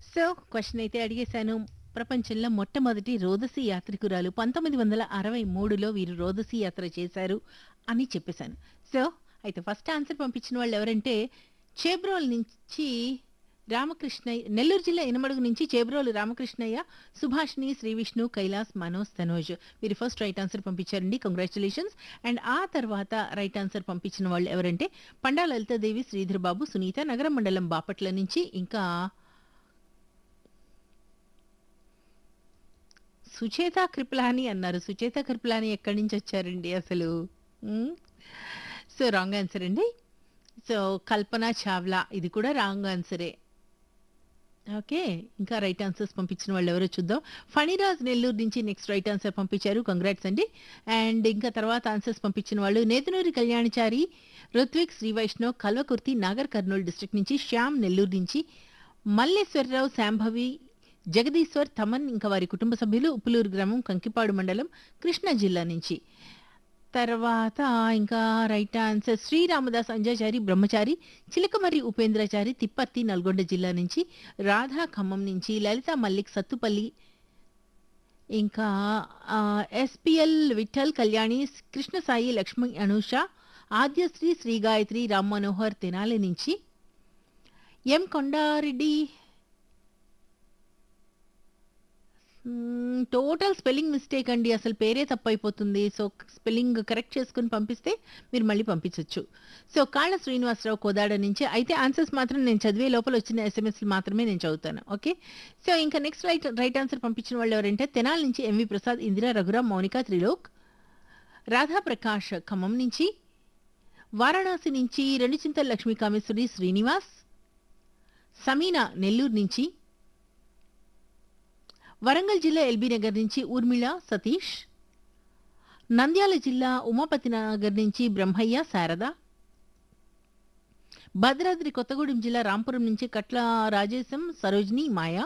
So question అయితే అడిగేశాను ప్రపంచంలో మొట్టమొదటి రోదసి యాత్రికురాలు పంతొమ్మిది వందల అరవై మూడులో వీరు రోదసి యాత్ర చేశారు అని చెప్పేశాను సో అయితే ఫస్ట్ ఆన్సర్ పంపించిన వాళ్ళు ఎవరంటే చేబ్రోల్ నుంచి రామకృష్ణయ్య నెల్లూరు జిల్లా ఇనమడుగు నుంచి చేబ్రోలు రామకృష్ణయ్య సుభాష్ని శ్రీ విష్ణు కైలాస్ మనోజ్ తనోజ్ వీరు ఫస్ట్ రైట్ ఆన్సర్ పంపించారండి కంగ్రాచులేషన్స్ అండ్ ఆ తర్వాత రైట్ ఆన్సర్ పంపించిన వాళ్ళు ఎవరంటే పండా లలితాదేవి శ్రీధర్ బాబు సునీత నగరం మండలం బాపట్ల నుంచి ఇంకా సుచేత కృపలాని అన్నారు సుచేత కృపలాని ఎక్కడి నుంచి వచ్చారండి అసలు మ్మ్? సో రాంగ్ ఆన్సర్ అండి సో కల్పన చావ్లా ఇది కూడా రాంగ్ ఆన్సరే ఓకే ఇంకా రైట్ ఆన్సర్స్ పంపించిన వాళ్ళు ఎవరో చూద్దాం ఫణిరాజ్ నెల్లూరు నుంచి నెక్స్ట్ రైట్ ఆన్సర్ పంపించారు కంగ్రాట్స్ అండి అండ్ ఇంకా తర్వాత ఆన్సర్స్ పంపించిన వాళ్ళు నేతనూరి కళ్యాణచారి ఋత్విక్ శ్రీ వైష్ణవ్ కల్వకుర్తి నాగర్ కర్నూలు డిస్ట్రిక్ట్ నుంచి శ్యామ్ నెల్లూరు నుంచి మల్లేశ్వరరావు శాంభవి జగదీశ్వర్ తమన్ ఇంకా వారి కుటుంబ సభ్యులు ఉప్పులూరు గ్రామం కంకిపాడు మండలం కృష్ణా జిల్లా నుంచి తర్వాత ఇంకా రైట్ ఆన్సర్ శ్రీరామదాస్ అంజాచారి బ్రహ్మచారి చిలకమర్రి ఉపేంద్రచారి తిప్పర్తి నల్గొండ జిల్లా నుంచి రాధా ఖమ్మం నుంచి లలిత మల్లిక్ సత్తుపల్లి ఇంకా ఎస్పిఎల్ విఠల్ కళ్యాణి కృష్ణసాయి లక్ష్మి అనూష ఆద్యశ్రీ శ్రీ గాయత్రి రామ్ మనోహర్ తెనాలి నుంచి M Kondareddy hmm, total spelling mistake అండి అసలు పేరే తప్పైపోతుంది సో స్పెల్లింగ్ కరెక్ట్ చేసుకుని పంపిస్తే మీరు మళ్ళీ పంపించవచ్చు సో కాళ్ళ శ్రీనివాసరావు కోదాడ నుంచి అయితే ఆన్సర్స్ మాత్రం నేను చదివే లోపల వచ్చిన ఎస్ఎంఎస్లు మాత్రమే నేను చదువుతాను ఓకే సో ఇంకా నెక్స్ట్ రైట్ రైట్ ఆన్సర్ పంపించిన వాళ్ళు ఎవరంటే తెనాల నుంచి ఎంవి ప్రసాద్ ఇందిరా రఘురామ్ మౌనిక త్రిలోక్ రాధా ప్రకాష్ ఖమ్మం నుంచి వారణాసి నుంచి రెండు చింతల లక్ష్మీ కామేశ్వరి శ్రీనివాస్ సమీనా నెల్లూరు నుంచి వరంగల్ జిల్లా ఎల్బీ నగర్ నుంచి ఊర్మిళ సతీష్ నంద్యాల జిల్లా ఉమాపతి నగర్ నుంచి బ్రహ్మయ్య శారద భద్రాద్రి కొత్తగూడెం జిల్లా రాంపురం నుంచి కట్ల రాజేశం సరోజిని మాయ